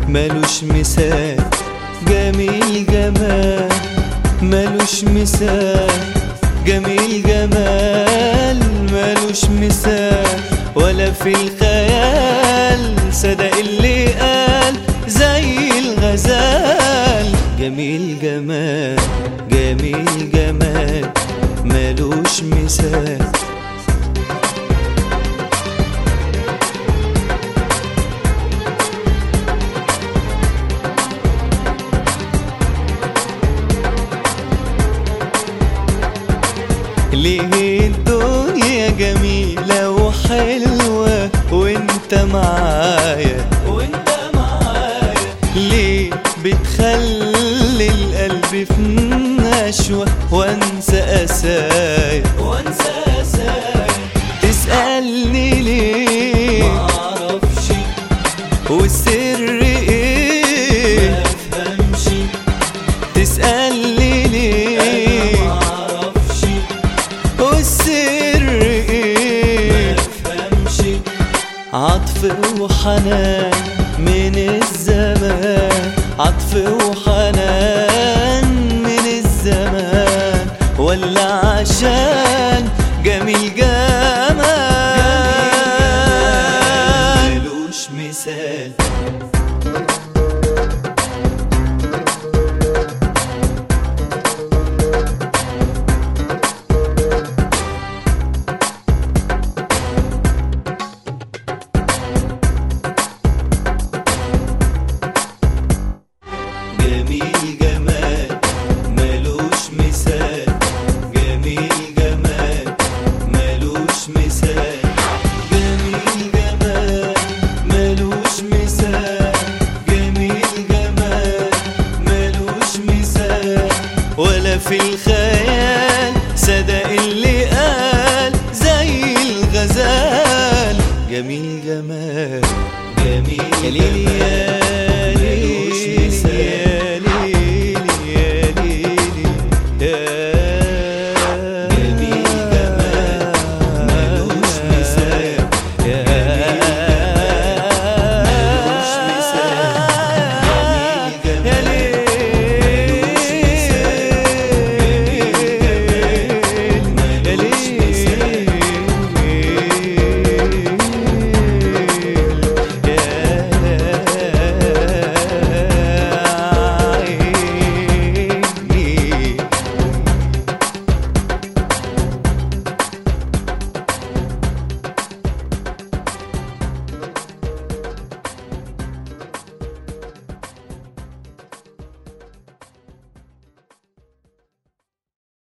ملوش مثال جميل جمال ملوش مثال جميل جمال ملوش مثال ولا في الخيال صدق اللي قال زي الغزال جميل جمال جميل جمال ملوش مثال ليه الدنيا جميلة وحلوة وانت معايا وانت معايا ليه بتخلي القلب في نشوة وانسى اسايا وانسى اسايا تسألني ليه معرفش والسر ايه مفهمش تسألني ليه معرفش والسر ايه مفهمش عطف وحنان من الزمان عطف وحنان من الزمان ولا عشان جميل جمال ملوش مثال جميل جمال ملوش مثال جميل جمال ملوش مثال جميل جمال ملوش مثال جميل جمال ملوش مثال ولا في الخيال صدق اللي قال زي الغزال جميل جمال جميل جمال